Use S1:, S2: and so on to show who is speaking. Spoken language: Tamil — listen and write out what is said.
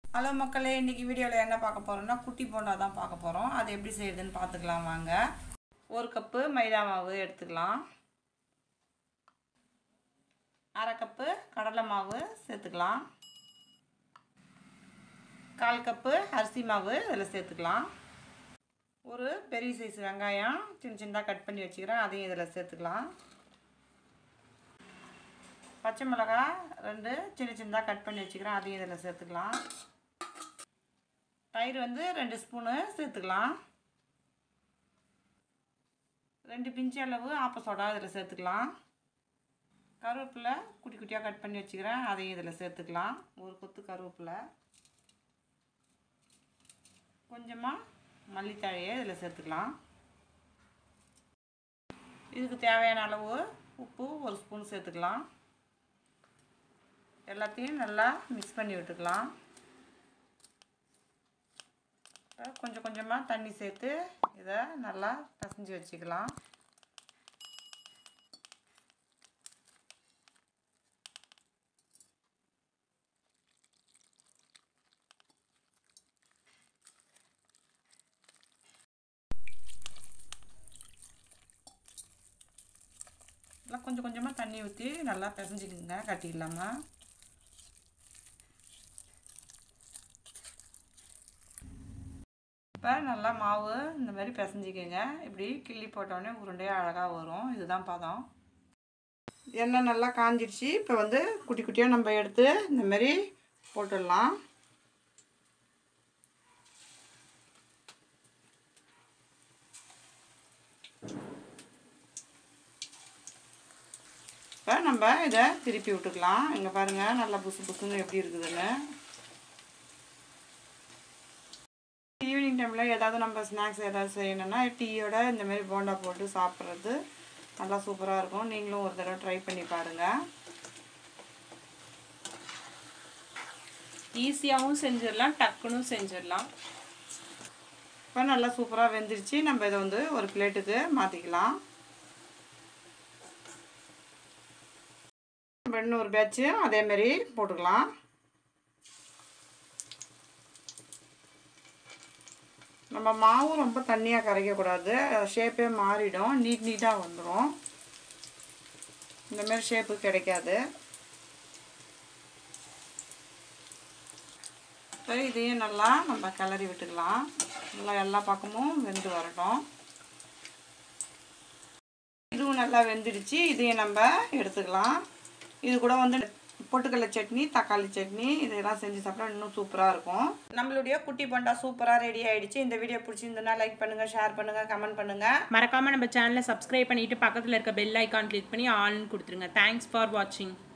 S1: ஹலோ மக்களே இன்றைக்கி வீடியோவில் என்ன பார்க்க போகிறோம்னா குட்டி போண்டா தான் பார்க்க போகிறோம் அது எப்படி செய்யுதுன்னு பார்த்துக்கலாம் வாங்க ஒரு கப்பு மைதா மாவு எடுத்துக்கலாம் அரை கப்பு கடலை மாவு சேர்த்துக்கலாம் கால் கப்பு அரிசி மாவு இதில் சேர்த்துக்கலாம் ஒரு பெரிய சைஸ் வெங்காயம் சின்ன சின்னதாக கட் பண்ணி வச்சுக்கிறேன் அதையும் இதில் சேர்த்துக்கலாம் பச்சை மிளகா ரெண்டு சின்ன சின்னதாக கட் பண்ணி வச்சுக்கிறேன் அதையும் இதில் சேர்த்துக்கலாம் தயிர் வந்து ரெண்டு ஸ்பூனு சேர்த்துக்கலாம் ரெண்டு பிஞ்சு அளவு ஆப்ப சோடா இதில் சேர்த்துக்கலாம் கருவேப்பிலை குட்டி குட்டியாக கட் பண்ணி வச்சுக்கிறேன் அதையும் இதில் சேர்த்துக்கலாம் ஒரு கொத்து கருவேப்பிலை கொஞ்சமாக மல்லித்தழையை இதில் சேர்த்துக்கலாம் இதுக்கு தேவையான அளவு உப்பு ஒரு ஸ்பூன் சேர்த்துக்கலாம் எல்லாத்தையும் நல்லா மிக்ஸ் பண்ணி விட்டுக்கலாம் கொஞ்சம் கொஞ்சமாக தண்ணி சேர்த்து இதை நல்லா பிசைஞ்சு வச்சுக்கலாம் நல்லா கொஞ்சம் கொஞ்சமாக தண்ணி ஊற்றி நல்லா பிசைஞ்சிக்கோங்க கட்டி இல்லாமல் இப்போ நல்லா மாவு இந்த மாதிரி பிசைஞ்சிக்கோங்க இப்படி கிள்ளி போட்டோடனே உருண்டையாக அழகாக வரும் இதுதான் பதம் எண்ணெய் நல்லா காஞ்சிடுச்சு இப்போ வந்து குட்டி குட்டியாக நம்ம எடுத்து இந்த மாதிரி போட்டுடலாம் இப்போ நம்ம இதை திருப்பி விட்டுக்கலாம் இங்கே பாருங்கள் நல்லா புசு புசுன்னு எப்படி இருக்குதுன்னு ஈவினிங் டைமில் ஏதாவது நம்ம ஸ்நாக்ஸ் ஏதாவது செய்யணும்னா டீயோட இந்த மாதிரி போண்டா போட்டு சாப்பிட்றது நல்லா சூப்பராக இருக்கும் நீங்களும் ஒரு தடவை ட்ரை பண்ணி பாருங்கள்
S2: ஈஸியாகவும் செஞ்சிடலாம் டக்குன்னு செஞ்சிடலாம்
S1: இப்போ நல்லா சூப்பராக வெந்துருச்சு நம்ம இதை வந்து ஒரு பிளேட்டுக்கு மாற்றிக்கலாம் நம்ம இன்னொரு பேட்ச்சு அதேமாரி போட்டுக்கலாம் நம்ம மாவு ரொம்ப தண்ணியாக கரைக்கக்கூடாது ஷேப்பே மாறிடும் நீட் நீட்டாக வந்துடும் இந்தமாரி ஷேப்பு கிடைக்காது இப்போ இதையும் நல்லா நம்ம கிளறி விட்டுக்கலாம் நல்லா எல்லா பக்கமும் வெந்து வரட்டும் இதுவும் நல்லா வெந்துடுச்சு இதையும் நம்ம எடுத்துக்கலாம் இது கூட வந்து பொட்டுக்கடலை சட்னி தக்காளி சட்னி இதெல்லாம் செஞ்சு சாப்பிட்டா இன்னும் சூப்பராக இருக்கும் நம்மளுடைய குட்டி பண்டா சூப்பராக ரெடி ஆகிடுச்சு இந்த வீடியோ பிடிச்சிருந்ததுன்னா லைக் பண்ணுங்கள் ஷேர் பண்ணுங்கள் கமெண்ட் பண்ணுங்கள்
S2: மறக்காமல் நம்ம சேனலை சப்ஸ்கிரைப் பண்ணிவிட்டு பக்கத்தில் இருக்க பெல் ஐக்கான் கிளிக் பண்ணி ஆல்னு கொடுத்துருங்க தேங்க்ஸ் ஃபார் வாட்சிங்